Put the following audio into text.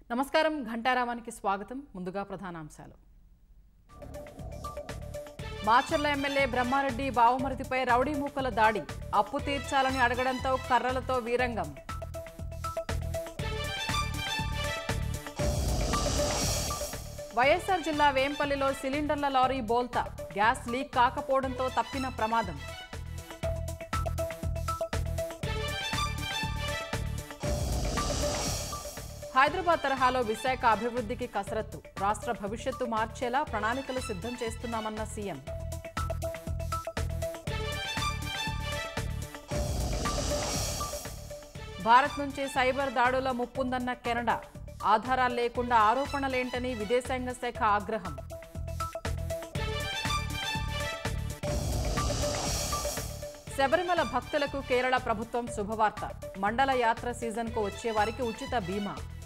నమస్కారం ఘంటారామానికి స్వాగతం ముందుగా ప్రధానాంశాలు మాచర్ల ఎమ్మెల్యే బ్రహ్మారెడ్డి బావమరిదిపై రౌడీ మూకల దాడి అప్పు తీర్చాలని అడగడంతో కర్రలతో వీరంగం వైఎస్ఆర్ జిల్లా వేంపల్లిలో సిలిండర్ల లారీ బోల్తా గ్యాస్ లీక్ కాకపోవడంతో తప్పిన ప్రమాదం హైదరాబాద్ తరహాలో విశాఖ అభివృద్ధికి కసరత్తు రాష్ట్ర భవిష్యత్తు మార్చేలా ప్రణాళికలు సిద్ధం చేస్తున్నామన్న సీఎం భారత్ నుంచి సైబర్ దాడుల ముప్పుందన్న కెనడా ఆధారాలు లేకుండా ఆరోపణలేంటని విదేశాంగ శాఖ ఆగ్రహం శబరిమల భక్తులకు కేరళ ప్రభుత్వం శుభవార్త మండల యాత్ర సీజన్కు వచ్చే వారికి ఉచిత బీమా